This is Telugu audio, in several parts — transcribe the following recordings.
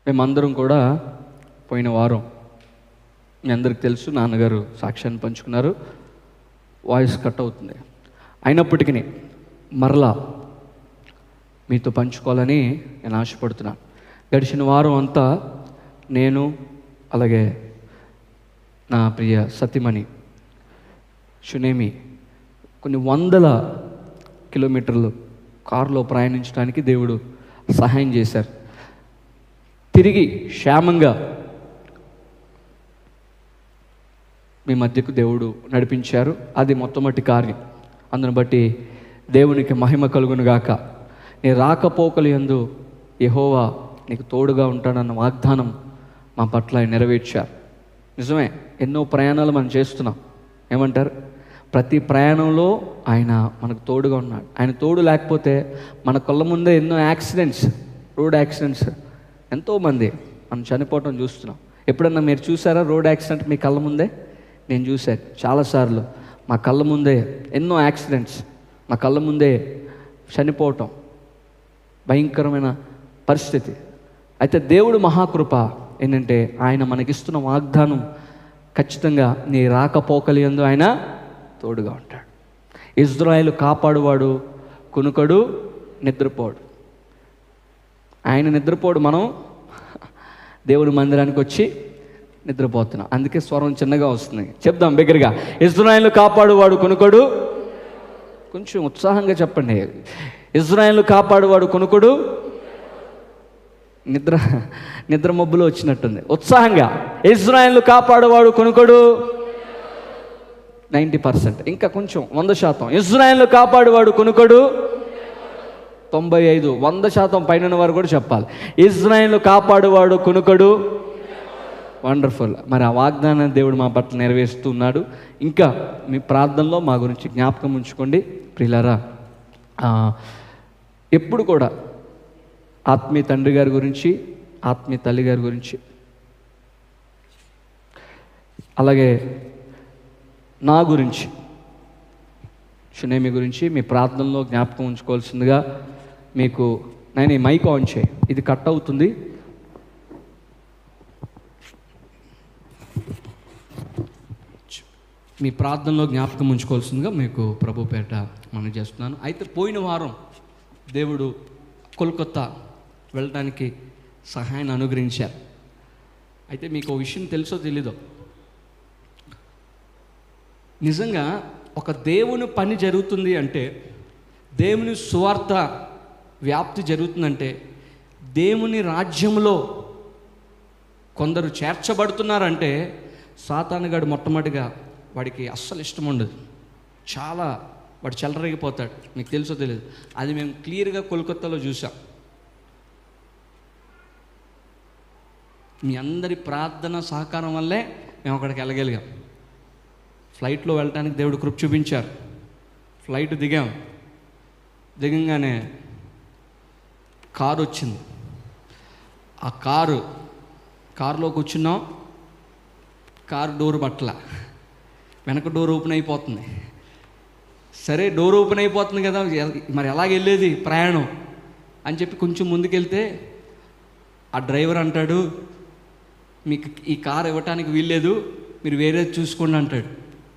మేమందరం కూడా పోయిన వారం మీ అందరికి తెలుసు నాన్నగారు సాక్ష్యాన్ని పంచుకున్నారు వాయిస్ కట్ అవుతుంది అయినప్పటికీ మరలా మీతో పంచుకోవాలని నేను ఆశపడుతున్నాను గడిచిన వారం అంతా నేను అలాగే నా ప్రియ సతిమణి షునేమి కొన్ని వందల కిలోమీటర్లు కారులో ప్రయాణించడానికి దేవుడు సహాయం చేశారు తిరిగి క్షేమంగా మీ మధ్యకు దేవుడు నడిపించారు అది మొట్టమొదటి కార్యం అందును బట్టి దేవునికి మహిమ కలుగును గాక నీ రాకపోకలు ఎందు యెహోవా నీకు తోడుగా ఉంటాడన్న వాగ్దానం మా పట్ల ఆయన నెరవేర్చారు నిజమే ఎన్నో ప్రయాణాలు మనం చేస్తున్నాం ఏమంటారు ప్రతి ప్రయాణంలో ఆయన మనకు తోడుగా ఉన్నాడు ఆయన తోడు లేకపోతే మన కళ్ళ ముందే ఎన్నో యాక్సిడెంట్స్ రోడ్ యాక్సిడెంట్స్ ఎంతోమంది మనం చనిపోవటం చూస్తున్నాం ఎప్పుడన్నా మీరు చూసారా రోడ్ యాక్సిడెంట్ మీ కళ్ళ ముందే నేను చూశాను చాలాసార్లు మా కళ్ళ ముందే ఎన్నో యాక్సిడెంట్స్ మా కళ్ళ ముందే చనిపోవటం భయంకరమైన పరిస్థితి అయితే దేవుడు మహాకృప ఏంటంటే ఆయన మనకిస్తున్న వాగ్దానం ఖచ్చితంగా నీ రాకపోకలి ఎందు ఆయన తోడుగా ఉంటాడు ఇజ్రాయేల్ కాపాడువాడు కునుకడు నిద్రపోడు ఆయన నిద్రపోడు మనం దేవుడి మందిరానికి వచ్చి నిద్రపోతున్నాం అందుకే స్వరం చిన్నగా వస్తుంది చెప్దాం బిగ్గరగా ఇజ్రాయేల్ కాపాడువాడు కొనుకడు కొంచెం ఉత్సాహంగా చెప్పండి ఇజ్రాయేల్ కాపాడువాడు కొనుకడు నిద్ర నిద్ర మబ్బులో వచ్చినట్టుంది ఉత్సాహంగా ఇజ్రాయేల్ కాపాడువాడు కొనుకడు నైంటీ పర్సెంట్ ఇంకా కొంచెం వంద శాతం ఇజ్రాయేల్ కాపాడువాడు కొనుకడు తొంభై ఐదు వంద శాతం పైన వారు కూడా చెప్పాలి ఇజ్రాయేల్ కాపాడువాడు కొనుకడు వండర్ఫుల్ మరి ఆ వాగ్దానాన్ని దేవుడు మా పట్ల నెరవేరుస్తున్నాడు ఇంకా మీ ప్రార్థనలో మా గురించి జ్ఞాపకం ఉంచుకోండి ప్రియులారా ఆ, ఎప్పుడు కూడా ఆత్మీయ తండ్రి గారి గురించి ఆత్మీయ తల్లి గారి గురించి అలాగే నా గురించి షునేమి గురించి మీ ప్రార్థనలో జ్ఞాపకం ఉంచుకోవాల్సిందిగా మీకు నేను ఈ మైక్ ఆన్ చేయి ఇది కట్ అవుతుంది మీ ప్రార్థనలో జ్ఞాపకం ఉంచుకోవాల్సిందిగా మీకు ప్రభు పేట మనం చేస్తున్నాను అయితే పోయిన వారం దేవుడు కోల్కత్తా వెళ్ళడానికి సహాయాన్ని అనుగ్రహించారు అయితే మీకు ఒక విషయం తెలుసో తెలీదో నిజంగా ఒక దేవుని పని జరుగుతుంది అంటే దేవుని సువార్త వ్యాప్తి జరుగుతుందంటే దేవుని రాజ్యంలో కొందరు చేర్చబడుతున్నారంటే సాతానుగాడు మొట్టమొదటిగా వాడికి అస్సలు ఇష్టం ఉండదు చాలా వాడు చెలరగిపోతాడు మీకు తెలుసో తెలియదు అది మేము క్లియర్గా కోల్కత్తాలో చూసాం మీ అందరి ప్రార్థన సహకారం వల్లే మేము అక్కడికి వెళ్ళగలిగాం ఫ్లైట్లో వెళ్ళటానికి దేవుడు కృప చూపించారు ఫ్లైట్ దిగాం దిగంగానే కారు వచ్చింది ఆ కారు కారులో కూర్చున్నాం కారు డోర్ పట్ల వెనక డోర్ ఓపెన్ అయిపోతుంది సరే డోర్ ఓపెన్ అయిపోతుంది కదా ఎ- మరి ఎలాగ వెళ్ళేది ప్రయాణం అని చెప్పి కొంచెం ముందుకెళ్తే ఆ డ్రైవర్ అంటాడు మీకు ఈ కార్ ఇవ్వటానికి వీల్లేదు మీరు వేరే చూసుకోండి అంటాడు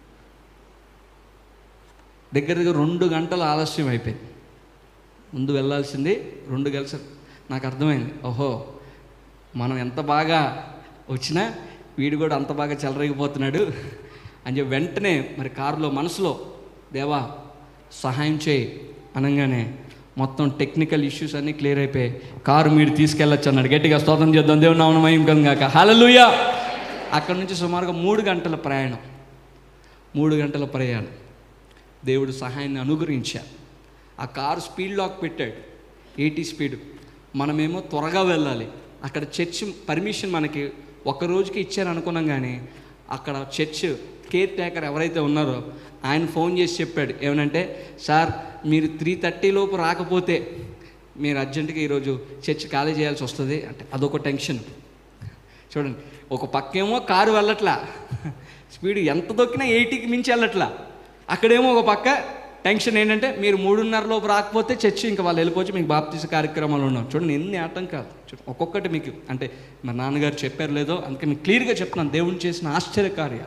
దగ్గర దగ్గర రెండు గంటలు ఆలస్యం అయిపోయింది ముందు వెళ్ళాల్సింది రెండు గంటలు నాకు అర్థమైంది ఓహో మనం ఎంత బాగా వచ్చినా వీడు కూడా అంత బాగా చెలరగిపోతున్నాడు అని చెప్పి వెంటనే మరి కారులో మనసులో దేవా సహాయం చేయి అనగానే మొత్తం టెక్నికల్ ఇష్యూస్ అన్నీ క్లియర్ అయిపోయి కారు మీరు తీసుకెళ్ళొచ్చు అన్నాడు గట్టిగా స్తోత్రం చేద్దాం దేవుని నామమయం కాక హల్లెలూయా అక్కడ నుంచి సుమారుగా మూడు గంటల ప్రయాణం మూడు గంటల ప్రయాణం దేవుడు సహాయాన్ని అనుగ్రహించారు ఆ కారు స్పీడ్ లాక్ పెట్టాడు ఎయిటీ స్పీడ్ మనమేమో త్వరగా వెళ్ళాలి అక్కడ చర్చ్ పర్మిషన్ మనకి ఒక రోజుకి ఇచ్చారు అనుకున్నాం కానీ అక్కడ చర్చ్ కేర్ టేకర్ ఎవరైతే ఉన్నారో ఆయన ఫోన్ చేసి చెప్పాడు ఏమనంటే సార్ మీరు త్రీ థర్టీ లోపు రాకపోతే మీరు అర్జెంటుగా ఈరోజు చర్చ్ ఖాళీ చేయాల్సి వస్తుంది అంటే అదొక టెన్షన్ చూడండి ఒక పక్కేమో కారు వెళ్ళట్లా స్పీడ్ ఎంత దొక్కినా ఎయిటీకి మించి వెళ్ళట్లా అక్కడేమో ఒక పక్క టెన్షన్ ఏంటంటే మీరు మూడున్నర లోపు రాకపోతే చర్చి ఇంకా వాళ్ళు వెళ్ళిపోవచ్చు మీకు బాప్తీస కార్యక్రమాలు ఉన్నాం చూడండి ఎన్ని ఆటంకాలు చూడండి ఒక్కొక్కటి మీకు అంటే మా నాన్నగారు చెప్పారు లేదో అందుకే మీకు క్లియర్గా చెప్తున్నాను దేవుని చేసిన ఆశ్చర్య కార్యాలు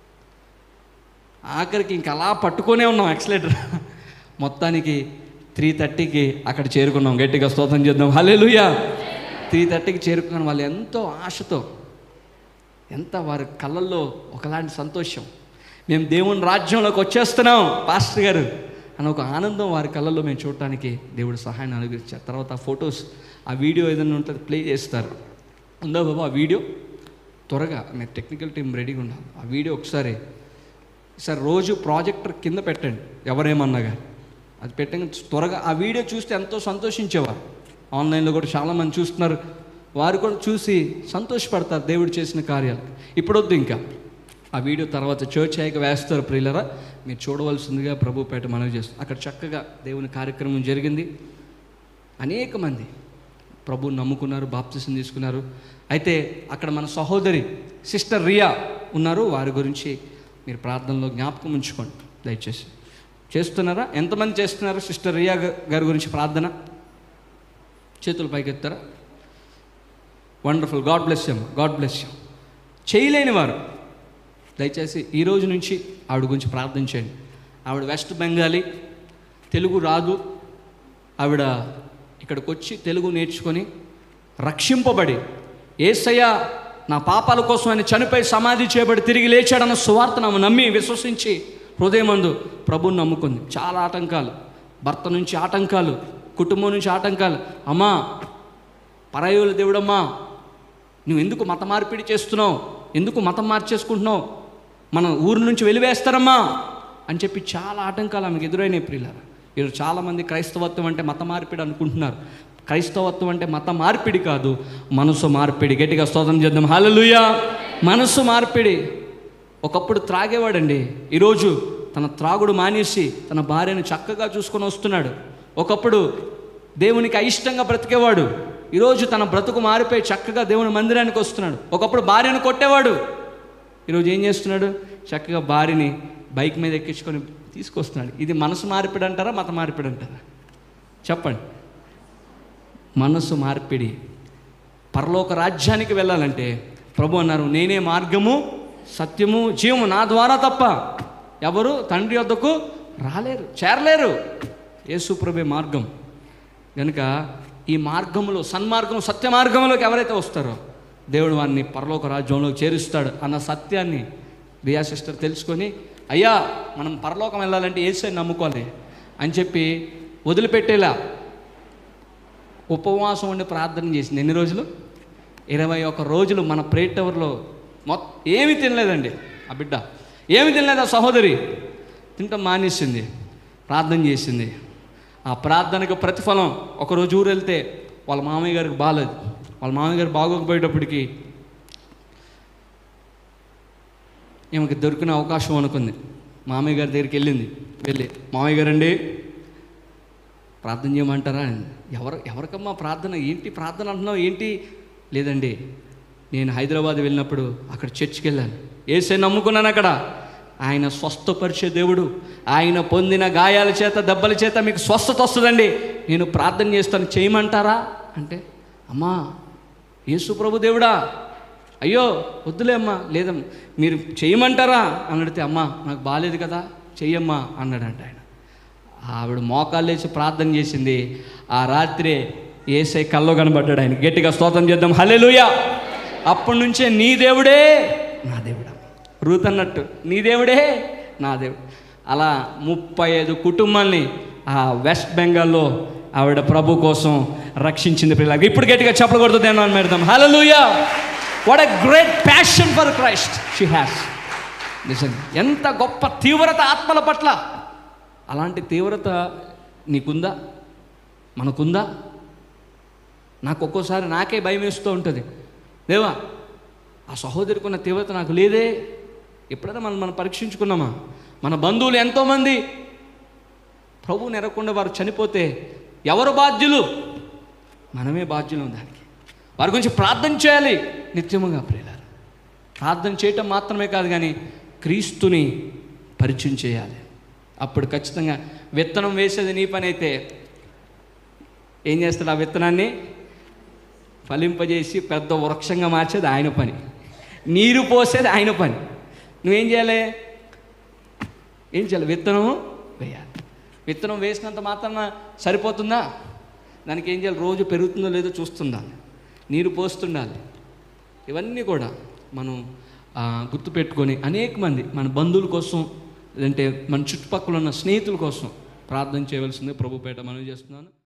ఆఖరికి ఇంక అలా పట్టుకొనే ఉన్నాం ఎక్సలేటర్ మొత్తానికి త్రీ థర్టీకి అక్కడ చేరుకున్నాం గట్టిగా స్తోత్రం చేద్దాం హల్లెలూయా త్రీ థర్టీకి చేరుకున్నాం వాళ్ళు ఎంతో ఆశతో ఎంత వారి కళ్ళల్లో ఒకలాంటి సంతోషం మేము దేవుని రాజ్యంలోకి వచ్చేస్తున్నాం పాస్టర్ గారు అని ఒక ఆనందం వారి కళ్ళల్లో మేము చూడటానికి దేవుడు సహాయాన్ని అనుగ్రహించారు తర్వాత ఆ ఫొటోస్ ఆ వీడియో ఏదైనా ఉంటుంది ప్లే చేస్తారు ఉందా బాబా ఆ వీడియో త్వరగా మీరు టెక్నికల్ టీం రెడీగా ఉండాలి ఆ వీడియో ఒకసారి సార్ రోజు ప్రాజెక్టర్ కింద పెట్టండి ఎవరేమన్నా కానీ అది పెట్టండి త్వరగా ఆ వీడియో చూస్తే ఎంతో సంతోషించేవారు ఆన్లైన్లో కూడా చాలామంది చూస్తున్నారు వారు కూడా చూసి సంతోషపడతారు దేవుడు చేసిన కార్యాలు ఇప్పుడు వద్దు ఇంకా ఆ వీడియో తర్వాత చర్చ్ అయ్యాక వేస్తారు ప్రియులరా మీరు చూడవలసిందిగా ప్రభుపేట మనవి చేస్తారు అక్కడ చక్కగా దేవుని కార్యక్రమం జరిగింది అనేక మంది ప్రభుని నమ్ముకున్నారు బాప్తిసం తీసుకున్నారు అయితే అక్కడ మన సహోదరి సిస్టర్ రియా ఉన్నారు వారి గురించి మీరు ప్రార్థనలో జ్ఞాపకం ఉంచుకోండి దయచేసి చేస్తున్నారా ఎంతమంది చేస్తున్నారు సిస్టర్ రియా గా- గారి గురించి ప్రార్థన చేతులు పైకెత్తారా వండర్ఫుల్ గాడ్ బ్లెస్ యమ్ గాడ్ బ్లెస్ యమ్ చేయలేని వారు దయచేసి ఈ రోజు నుంచి ఆవిడ గురించి ప్రార్థించండి ఆవిడ వెస్ట్ బెంగాలీ తెలుగు రాదు ఆవిడ ఇక్కడికి వచ్చి తెలుగు నేర్చుకొని రక్షింపబడి ఏసయ్య నా పాపాల కోసం ఆయన చనిపోయి సమాధి చేయబడి తిరిగి లేచాడన్న సువార్త ఆమె నమ్మి విశ్వసించి హృదయమందు ప్రభుని నమ్ముకుంది చాలా ఆటంకాలు భర్త నుంచి ఆటంకాలు కుటుంబం నుంచి ఆటంకాలు అమ్మా పరాయుల దేవుడమ్మా నువ్వు ఎందుకు మత మార్పిడి చేస్తున్నావు ఎందుకు మతం మార్చేసుకుంటున్నావు మన ఊరు నుంచి వెలివేస్తారమ్మా అని చెప్పి చాలా ఆటంకాలు ఆమెకు ఎదురైనాయి ప్రియులారా ఈరోజు చాలామంది క్రైస్తవత్వం అంటే మత మార్పిడి అనుకుంటున్నారు క్రైస్తవత్వం అంటే మత మార్పిడి కాదు మనసు మార్పిడి గట్టిగా స్తోత్రం చేద్దాం హల్లెలూయా మనసు మార్పిడి ఒకప్పుడు త్రాగేవాడండి ఈరోజు తన త్రాగుడు మానేసి తన భార్యను చక్కగా చూసుకొని వస్తున్నాడు ఒకప్పుడు దేవునికి అయిష్టంగా బ్రతికేవాడు ఈరోజు తన బ్రతుకు మారిపోయి చక్కగా దేవుని మందిరానికి వస్తున్నాడు ఒకప్పుడు భార్యను కొట్టేవాడు ఈరోజు ఏం చేస్తున్నాడు చక్కగా భార్యని బైక్ మీద ఎక్కించుకొని తీసుకొస్తున్నాడు ఇది మనసు మార్పిడి అంటారా మత మార్పిడి అంటారా చెప్పండి మనసు మార్పిడి పరలోక రాజ్యానికి వెళ్ళాలంటే ప్రభు అన్నారు నేనే మార్గము సత్యము జీవము నా ద్వారా తప్ప ఎవరు తండ్రి వద్దకు రాలేరు చేరలేరు యేసు ప్రభే మార్గం కనుక ఈ మార్గంలో సన్మార్గం సత్య మార్గంలోకి ఎవరైతే వస్తారో దేవుడు వారిని పరలోక రాజ్యంలోకి చేరుస్తాడు అన్న సత్యాన్ని రియా సిస్టర్ తెలుసుకొని అయ్యా మనం పరలోకం వెళ్ళాలంటే ఏసై నమ్ముకోవాలి అని చెప్పి వదిలిపెట్టేలా ఉపవాసం ఉండి ప్రార్థన చేసింది ఎన్ని రోజులు ఇరవై ఒక్క రోజులు మన ప్రే టవర్లో మొత్తం ఏమీ తినలేదండి ఆ బిడ్డ ఏమి తినలేదు ఆ సహోదరి తింటాం మానేసింది ప్రార్థన చేసింది ఆ ప్రార్థనకు ప్రతిఫలం ఒకరోజు ఊరు వెళ్తే వాళ్ళ మామయ్య గారికి బాగాలేదు వాళ్ళ మామయ్య గారు బాగోకపోయేటప్పటికి ఈమెకి దొరికిన అవకాశం అనుకుంది మామయ్య గారి దగ్గరికి వెళ్ళింది వెళ్ళి మామయ్య గారండి ప్రార్థన చేయమంటారా అని ఎవరు ఎవరికమ్మా ప్రార్థన ఏంటి ప్రార్థన అంటున్నావు ఏంటి లేదండి నేను హైదరాబాద్ వెళ్ళినప్పుడు అక్కడ చర్చికి వెళ్ళాను ఏసే నమ్ముకున్నాను అక్కడ ఆయన స్వస్థపరిచే దేవుడు ఆయన పొందిన గాయాల చేత దెబ్బల చేత మీకు స్వస్థత వస్తుందండి నేను ప్రార్థన చేస్తాను చేయమంటారా అంటే అమ్మా యేసు ప్రభు దేవుడా అయ్యో వద్దులే అమ్మా లేదమ్మా మీరు చేయమంటారా అని అడిగితే అమ్మా నాకు బాగాలేదు కదా చెయ్యమ్మా అన్నాడంట ఆయన ఆవిడ మోకాళ్ళు లేచి ప్రార్థన చేసింది ఆ రాత్రి ఏసై కల్లో కనబడ్డాడు ఆయన గట్టిగా స్తోత్రం చేద్దాం హల్లెలూయా అప్పటి నుంచే నీ దేవుడే నా దేవుడా రూత్ అన్నట్టు నీ దేవుడే నా దేవుడు అలా ముప్పై ఐదు కుటుంబాల్ని ఆ వెస్ట్ బెంగాల్లో ఆవిడ ప్రభు కోసం రక్షించింది పిల్లలకి ఇప్పుడు గట్టిగా చెప్పకూడదు దేని పెడదాం hallelujah what a great passion for Christ she has నిజంగా ఎంత గొప్ప తీవ్రత ఆత్మల పట్ల అలాంటి తీవ్రత నీకుందా మనకుందా నాకు ఒక్కోసారి నాకే భయం వేస్తూ ఉంటుంది దేవా ఆ సహోదరికి ఉన్న తీవ్రత నాకు లేదే ఎప్పుడైనా మనం మనం పరీక్షించుకున్నామా మన బంధువులు ఎంతోమంది ప్రభువు నెరకుండా వారు చనిపోతే ఎవరు బాధ్యులు మనమే బాధ్యులు దానికి వారి గురించి ప్రార్థన చేయాలి నిత్యముగా ప్రియులారు ప్రార్థన చేయటం మాత్రమే కాదు కానీ క్రీస్తుని పరిచయం చేయాలి అప్పుడు ఖచ్చితంగా విత్తనం వేసేది నీ పని అయితే ఏం చేస్తాడు ఆ విత్తనాన్ని ఫలింపజేసి పెద్ద వృక్షంగా మార్చేది ఆయన పని నీరు పోసేది ఆయన పని నువ్వేం చేయాలి ఏం చేయాలి విత్తనం వేయాలి విత్తనం వేసినంత మాత్రాన సరిపోతుందా దానికి ఏం చేయాలి రోజు పెరుగుతుందో లేదో చూస్తుండాలి నీరు పోస్తుండాలి ఇవన్నీ కూడా మనం ఆ, గుర్తుపెట్టుకొని అనేక మంది మన బంధువుల కోసం లేదంటే మన చుట్టుపక్కల ఉన్న స్నేహితుల కోసం ప్రార్థన చేయవలసిందే ప్రభుపేట మనం చేస్తున్నాను